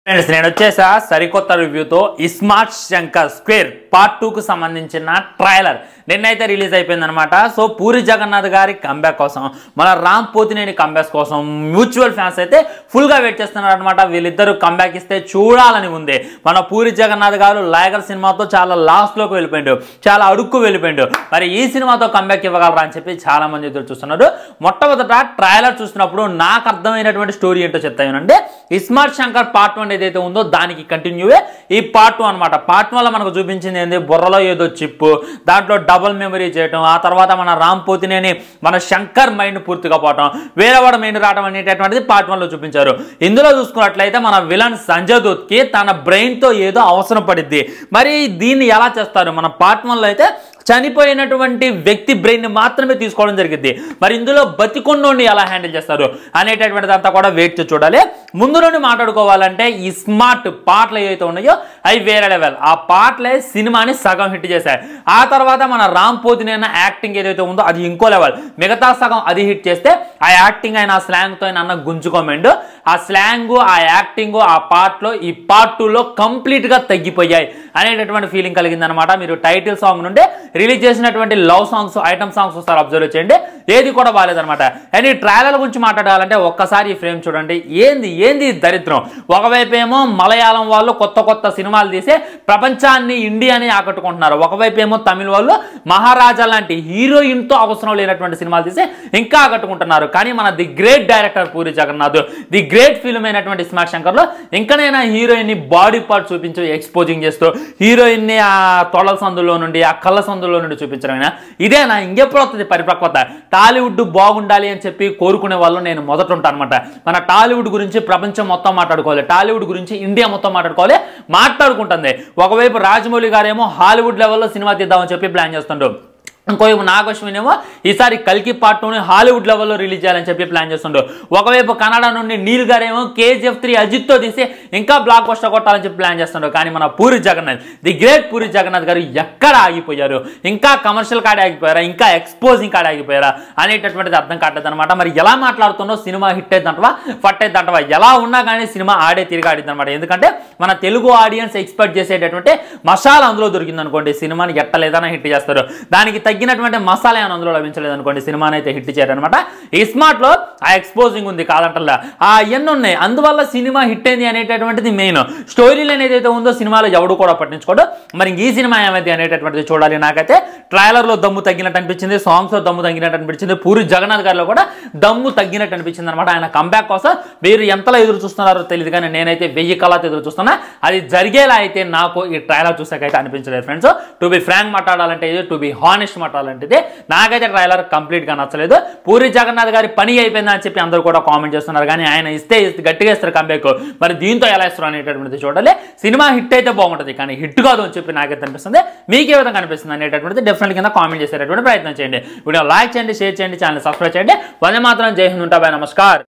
friends నేను వచ్చేసా సరికొత్త రివ్యూతో ఇస్మార్ట్ శంకర్ స్క్వేర్ పార్ట్ టూకు సంబంధించిన ట్రైలర్ నిన్నైతే రిలీజ్ అయిపోయింది అనమాట సో పూరి జగన్నాథ్ గారి కంబ్యాక్ కోసం మన రామ్ పోతినేని కంబ్యాక్ కోసం మ్యూచువల్ ఫ్యాన్స్ అయితే ఫుల్గా వెయిట్ చేస్తున్నారు అనమాట వీళ్ళిద్దరూ కంబ్యాక్ ఇస్తే చూడాలని ఉంది మన పూరి జగన్నాథ్ గారు లైగర్ సినిమాతో చాలా లాస్ట్లోకి వెళ్ళిపోయిండు చాలా అడుక్కు వెళ్ళిపోయిండు మరి ఈ సినిమాతో కంబ్యాక్ ఇవ్వగలరా అని చెప్పి చాలా మంది ఎదురు చూస్తున్నారు మొట్టమొదట ట్రైలర్ చూసినప్పుడు నాకు అర్థమైనటువంటి స్టోరీ ఏంటో చెప్తానంటే ఇస్మార్ట్ శంకర్ పార్ట్ వన్ ఏదైతే ఉందో దానికి కంటిన్యూవే ఈ పార్ట్ టూ అనమాట పార్ట్ వన్లో మనకు చూపించింది ఏంది బుర్రలో ఏదో చిప్పు దాంట్లో డబుల్ మెమరీ చేయటం ఆ తర్వాత మన రామ్ పోతినేని మన శంకర్ మైండ్ పూర్తిగా పోవటం వేరే వాడు మైండ్ రావడం అనేటటువంటిది పార్ట్ వన్లో చూపించారు ఇందులో చూసుకున్నట్లయితే మన విలన్ సంజయ్ దూత్కి తన బ్రెయిన్తో ఏదో అవసరం పడిద్ది మరి దీన్ని ఎలా చేస్తారు మన పార్ట్ వన్లో అయితే చనిపోయినటువంటి వ్యక్తి బ్రెయిన్ మాత్రమే తీసుకోవడం జరిగింది మరి ఇందులో బతికొండోని ఎలా హ్యాండిల్ చేస్తారు అనేటటువంటిది అంతా కూడా వెయిట్ చేసి చూడాలి ముందు నుండి మాట్లాడుకోవాలంటే ఈ స్మార్ట్ పాటలు ఏవైతే ఉన్నాయో అవి వేరే లెవెల్ ఆ పాటలే సినిమాని సగం హిట్ చేశాయి ఆ తర్వాత మన రామ్ పోతినేన యాక్టింగ్ ఏదైతే ఉందో అది ఇంకో లెవెల్ మిగతా సగం అది హిట్ చేస్తే ఆ యాక్టింగ్ అయిన ఆ స్లాంగ్తో ఆయన అన్న గుంజుకోమెండు ఆ స్లాంగ్ ఆ యాక్టింగ్ ఆ పార్ట్లో ఈ పార్ట్ టూలో కంప్లీట్గా తగ్గిపోయాయి అనేటటువంటి ఫీలింగ్ కలిగింది అనమాట మీరు టైటిల్ సాంగ్ నుండి రిలీజ్ చేసినటువంటి లవ్ సాంగ్స్ ఐటమ్ సాంగ్స్ ఒకసారి అబ్జర్వ్ చేయండి ఏది కూడా బాగాలేదనమాట అండ్ ఈ ట్రైలర్ గురించి మాట్లాడాలంటే ఒక్కసారి ఈ ఫ్రేమ్ చూడండి ఏంది ఏంది ఈ దరిద్రం ఒకవైపు ఏమో మలయాళం వాళ్ళు కొత్త కొత్త సినిమాలు తీసి ప్రపంచాన్ని ఇండియాని ఆకట్టుకుంటున్నారు ఒకవైపు ఏమో తమిళ వాళ్ళు మహారాజా లాంటి హీరోయిన్తో అవసరం లేనటువంటి సినిమాలు తీసి ఇంకా ఆకట్టుకుంటున్నారు కానీ మన the great director Puri Jagannath the great film అయినటువంటి స్మార్ట్ శంకర్లో ఇంకనైనా హీరోయిన్ని బాడీ పార్ట్ చూపించు ఎక్స్పోజింగ్ చేస్తూ హీరోయిన్ని ఆ తొడల సందులో నుండి ఆ కళ్ళ సందులో నుండి చూపించడమైనా ఇదేనా ఇంకెప్పుడు వస్తుంది పరిపక్వత టాలీవుడ్ బాగుండాలి అని చెప్పి కోరుకునే వాళ్ళు నేను మొదట ఉంటాను అనమాట మన టాలీవుడ్ గురించి ప్రపంచం మొత్తం మాట్లాడుకోవాలి టాలీవుడ్ గురించి ఇండియా మొత్తం మాట్లాడుకోవాలి మాట్లాడుకుంటుంది ఒకవైపు రాజమౌళి గారేమో హాలీవుడ్ లెవెల్లో సినిమా తీద్దామని చెప్పి ప్లాన్ చేస్తుండ్రు ఇంకోవైపు నాగశ్విన్ ఏమో ఈసారి కల్కి పార్ట్ టూని హాలీవుడ్ లెవెల్లో రిలీజ్ చేయాలని చెప్పి ప్లాన్ చేస్తుండ్రు ఒకవైపు కన్నడ నుండి నీల్ గారేమో కేజీఎఫ్ త్రీ అజిత్తో తీసి ఇంకా బ్లాక్ బస్టర్ కొట్టాలని చెప్పి ప్లాన్ చేస్తుండ్రు కానీ మన పూరి జగన్నాథ్ ది గ్రేట్ పూరి జగన్నాథ్ గారు ఎక్కడ ఆగిపోయారు ఇంకా కమర్షియల్ కాడే ఆగిపోయారా ఇంకా ఎక్స్పోజింగ్ కాడే ఆగిపోయారా అనేటటువంటిది అర్థం కావట్లేదు అనమాట మరి ఎలా మాట్లాడుతుందో సినిమా హిట్ అయిద్దంటవా ఫట్ అయిద్దంటవా ఎలా ఉన్నా కానీ సినిమా ఆడే తిరిగి ఆడిద్ది అనమాట ఎందుకంటే మన తెలుగు ఆడియన్స్ ఎక్స్పెక్ట్ చేసేటటువంటి మసాలా అందులో దొరికింది అనుకోండి సినిమాని ఎట్టలేదన్నా హిట్ చేస్తారు దానికి తగ్గినటువంటి మసాలా ఏమైనా అందులో లభించలేదు అనుకోండి సినిమాని అయితే హిట్ చేయరనమాట ఈ స్మార్ట్లో ఆ ఎక్స్పోజింగ్ ఉంది కాదంటల్లా ఆ ఎన్ని ఉన్నాయి అందువల్ల సినిమా హిట్ అయింది అనేటటువంటిది మెయిన్ స్టోరీ లైన్ ఏదైతే ఉందో సినిమాలో ఎవడు కూడా పట్టించుకోడు మరి ఇంక ఈ సినిమా ఏమైంది అనేటటువంటిది చూడాలి నాకైతే ట్రైలర్లో దమ్ము తగ్గినట్టు అనిపించింది సాంగ్స్లో దమ్ము తగ్గినట్టు అనిపించింది పూరి జగన్నాథ్ గారిలో కూడా దమ్ము తగ్గినట్టు అనిపించింది అనమాట ఆయన కంబ్యాక్ కోసం మీరు ఎంతలా ఎదురు చూస్తున్నారో తెలియదు కానీ నేనైతే వెయ్యి కళతో ఎదురు చూస్తున్నా అది జరిగేలా అయితే నాకు ఈ ట్రైలర్ చూసాకైతే అనిపించలేదు ఫ్రెండ్స్ టు బి ఫ్రాంక్ మాట్లాడాలంటే ఇది టు బి హానెస్ట్ మాట్లాడాలంటే ఇది నాకైతే ట్రైలర్ కంప్లీట్గా నచ్చలేదు పూరి జగన్నాథ్ గారి పని అయిపోయిందని చెప్పి అందరూ కూడా కామెంట్ చేస్తున్నారు కానీ ఆయన ఇస్తే ఇస్తే- గట్టిగా ఇస్తారు కంబ్యాక్ మరి దీంతో ఎలా ఇస్తారు అనేటటువంటిది చూడాలి సినిమా హిట్ అయితే బాగుంటుంది కానీ హిట్ కాదు అని చెప్పి నాకైతే అనిపిస్తుంది మీకు ఏ విధంగా అనిపిస్తుంది అనేటటువంటిది డెఫినెట్ కింద కామెంట్ చేసేటటువంటి ప్రయత్నం చేయండి వీడియో లైక్ చేయండి షేర్ చేయండి ఛానల్ సబ్స్క్రైబ్ చేయండి వందే మాత్రం జై హింద్ ఉంటా బాయ్ నమస్కార్